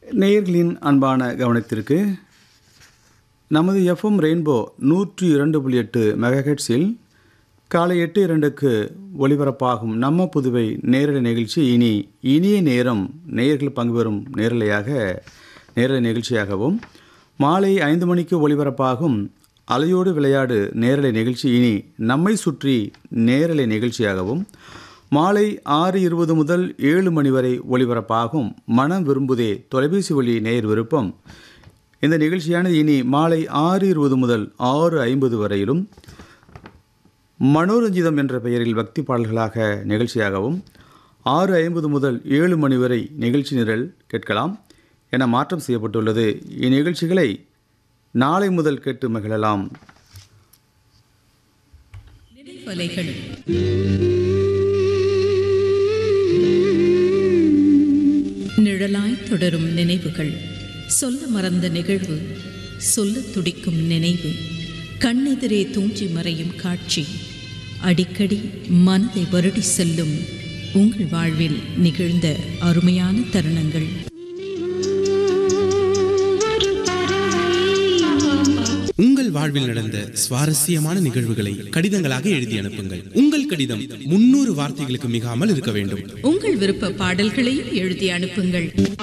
நேயர்களின் அன்பான கவனத்திற்கு நமது எஃப்எம் ரெயின்போ நூற்றி இரண்டு புள்ளி எட்டு மெகாஹெட்ஸில் காலை எட்டு இரண்டுக்கு ஒலிபரப்பாகும் நம்ம புதுவை நேரலை நிகழ்ச்சி இனி இனிய நேரம் நேயர்கள் பங்கு பெறும் நேரலையாக நேரலை நிகழ்ச்சியாகவும் மாலை ஐந்து மணிக்கு ஒலிபரப்பாகும் அலையோடு விளையாடு நேரலை நிகழ்ச்சி இனி நம்மை சுற்றி நேரலை நிகழ்ச்சியாகவும் மாலை ஆறு இருபது முதல் ஏழு மணி வரை ஒலிபரப்பாகும் மனம் விரும்புதே தொலைபேசி வழி நேர் விருப்பம் இந்த நிகழ்ச்சியானது இனி மாலை ஆறு இருபது முதல் ஆறு ஐம்பது வரையிலும் மனோரஞ்சிதம் என்ற பெயரில் பக்தி பாடல்களாக நிகழ்ச்சியாகவும் ஆறு ஐம்பது முதல் ஏழு மணி வரை நிகழ்ச்சி நிரல் கேட்கலாம் என மாற்றம் செய்யப்பட்டுள்ளது இந்நிகழ்ச்சிகளை நாளை முதல் கேட்டு மகிழலாம் நினைவலைகள் நிழலாய் தொடரும் நினைவுகள் சொல்ல மறந்த நிகழ்வு சொல்ல துடிக்கும் நினைவு கண்ணெதிரே தூஞ்சி மறையும் காட்சி அடிக்கடி மனதை வருடி செல்லும் உங்கள் வாழ்வில் நிகழ்ந்த அருமையான தருணங்கள் உங்கள் வாழ்வில் நடந்த சுவாரஸ்யமான நிகழ்வுகளை கடிதங்களாக எழுதி அனுப்புங்கள் உங்கள் கடிதம் முன்னூறு வார்த்தைகளுக்கு மிகாமல் இருக்க வேண்டும் உங்கள் விருப்ப பாடல்களையும் எழுதி அனுப்புங்கள்